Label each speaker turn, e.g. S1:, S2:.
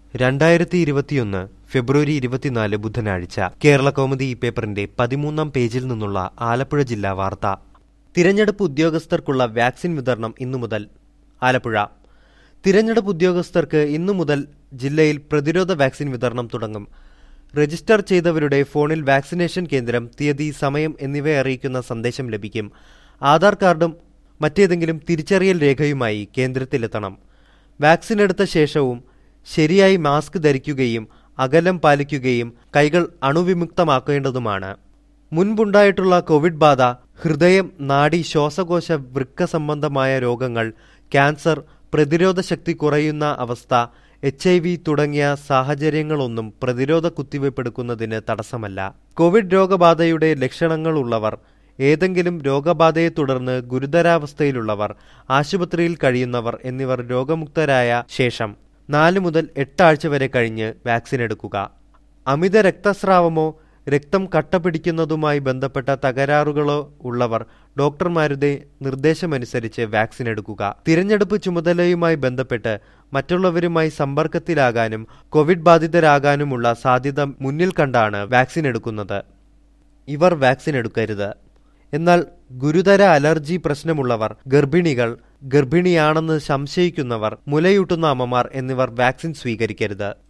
S1: രണ്ടായിരത്തി ഇരുപത്തിയൊന്ന് ഫെബ്രുവരി ഇരുപത്തിനാല് ബുധനാഴ്ച കേരള കൗമുദി ഈ പേപ്പറിന്റെ പതിമൂന്നാം പേജിൽ നിന്നുള്ള ആലപ്പുഴ ജില്ലാ വാർത്ത തിരഞ്ഞെടുപ്പ് ഉദ്യോഗസ്ഥർക്കുള്ള വാക്സിൻ വിതരണം ഇന്നു മുതൽ ആലപ്പുഴ തിരഞ്ഞെടുപ്പ് ഉദ്യോഗസ്ഥർക്ക് ഇന്നു മുതൽ ജില്ലയിൽ പ്രതിരോധ വാക്സിൻ വിതരണം തുടങ്ങും രജിസ്റ്റർ ചെയ്തവരുടെ ഫോണിൽ വാക്സിനേഷൻ കേന്ദ്രം തീയതി സമയം എന്നിവ അറിയിക്കുന്ന സന്ദേശം ലഭിക്കും ആധാർ കാർഡും മറ്റേതെങ്കിലും തിരിച്ചറിയൽ രേഖയുമായി കേന്ദ്രത്തിലെത്തണം വാക്സിൻ എടുത്ത ശേഷവും ശരിയായി മാസ്ക് ധരിക്കുകയും അകലം പാലിക്കുകയും കൈകൾ അണുവിമുക്തമാക്കേണ്ടതുമാണ് മുൻപുണ്ടായിട്ടുള്ള കോവിഡ് ബാധ ഹൃദയം നാഡി ശ്വാസകോശ വൃക്ക സംബന്ധമായ രോഗങ്ങൾ ക്യാൻസർ പ്രതിരോധ ശക്തി കുറയുന്ന അവസ്ഥ എച്ച് ഐ വി തുടങ്ങിയ സാഹചര്യങ്ങളൊന്നും പ്രതിരോധ കുത്തിവയ്പ്പെടുക്കുന്നതിന് തടസ്സമല്ല കോവിഡ് രോഗബാധയുടെ ലക്ഷണങ്ങളുള്ളവർ ഏതെങ്കിലും രോഗബാധയെ തുടർന്ന് ഗുരുതരാവസ്ഥയിലുള്ളവർ ആശുപത്രിയിൽ കഴിയുന്നവർ എന്നിവർ രോഗമുക്തരായ ശേഷം നാല് മുതൽ എട്ടാഴ്ച വരെ കഴിഞ്ഞ് വാക്സിൻ എടുക്കുക അമിത രക്തസ്രാവമോ രക്തം കട്ട പിടിക്കുന്നതുമായി ബന്ധപ്പെട്ട തകരാറുകളോ ഉള്ളവർ ഡോക്ടർമാരുടെ നിർദ്ദേശമനുസരിച്ച് വാക്സിൻ എടുക്കുക തിരഞ്ഞെടുപ്പ് ചുമതലയുമായി ബന്ധപ്പെട്ട് മറ്റുള്ളവരുമായി സമ്പർക്കത്തിലാകാനും കോവിഡ് ബാധിതരാകാനുമുള്ള സാധ്യത മുന്നിൽ കണ്ടാണ് വാക്സിൻ എടുക്കുന്നത് ഇവർ വാക്സിൻ എടുക്കരുത് എന്നാൽ ഗുരുതര അലർജി പ്രശ്നമുള്ളവർ ഗർഭിണികൾ ഗർഭിണിയാണെന്ന് സംശയിക്കുന്നവർ മുലയൂട്ടുന്ന അമ്മമാർ എന്നിവർ വാക്സിൻ സ്വീകരിക്കരുത്